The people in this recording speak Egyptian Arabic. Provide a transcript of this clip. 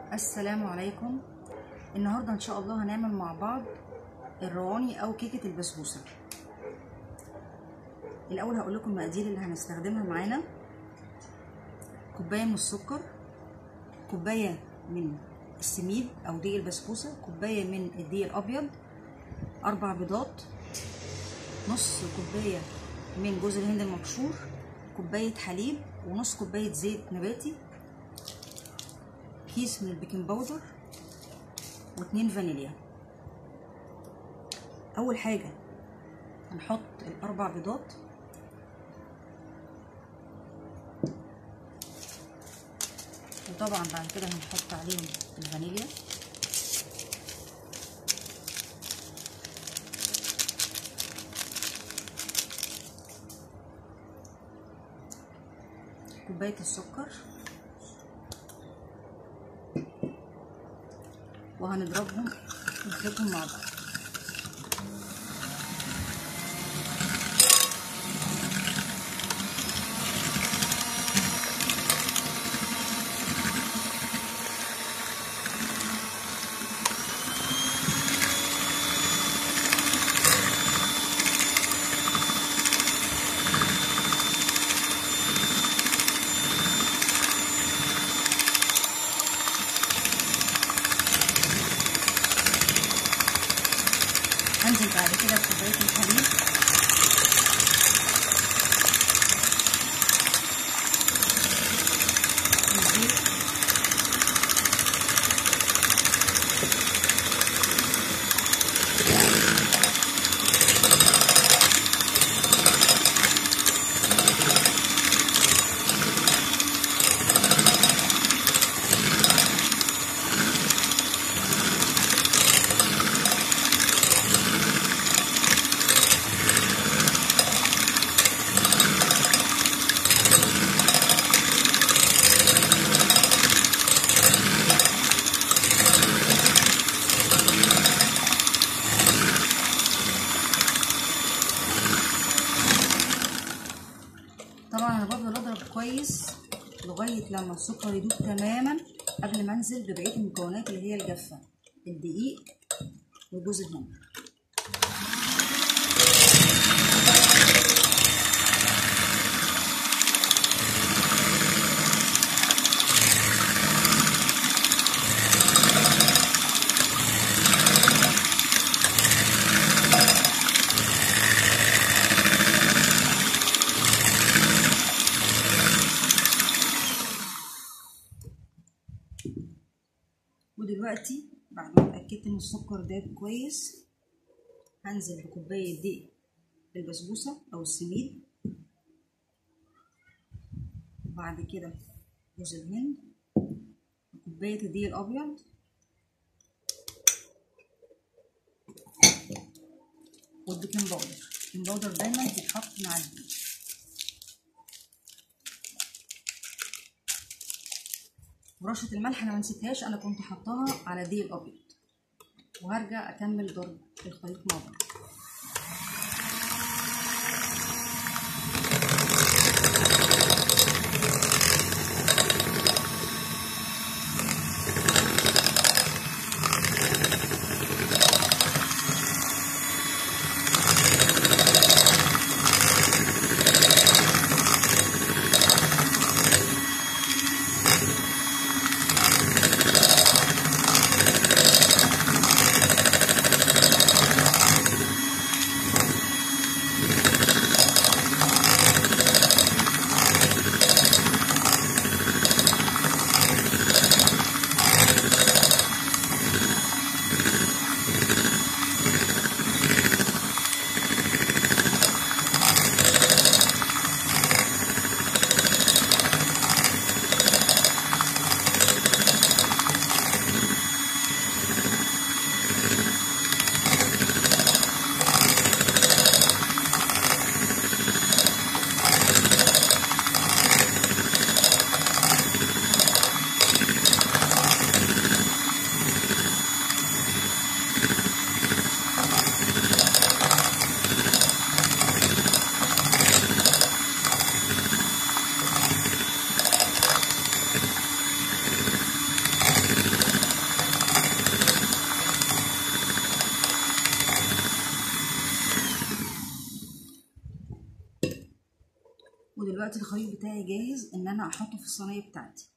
السلام عليكم النهارده ان شاء الله هنعمل مع بعض الرواني او كيكه البسبوسه الاول هقول لكم المقادير اللي هنستخدمها معانا كوبايه من السكر كوبايه من السميد او دقيق البسبوسه كوبايه من الدقيق الابيض اربع بيضات نص كوبايه من جوز الهند المبشور كوبايه حليب ونص كوبايه زيت نباتي كيس من البيكنج باودر واتنين فانيليا اول حاجه هنحط الاربع بيضات وطبعا بعد كده هنحط عليهم الفانيليا كوبايه السكر وهنضربهم ونخلطهم مع بعض هنزل بعد كده بكوبايه الحليب والزيت طبعا انا بفضل اضرب كويس لغايه لما السكر يدوب تماما قبل ما انزل ببقيه المكونات اللي هي الجافه الدقيق وجوز الهند ودلوقتي بعد ما اتاكدت ان السكر داب كويس هنزل بكوبايه دقيق البسبوسه او السميد وبعد كده جوز الهند وكوبايه الدقيق الابيض والبيكنج باودر البيكنج باودر دايما بيتحط مع الدقيق ورشه الملح انا ما نسيتهاش انا كنت حطاها على الدقيق الابيض وهرجع اكمل ضرب الخليط مع بعض ودلوقتي الخليط بتاعي جاهز ان انا احطه في الصينيه بتاعتي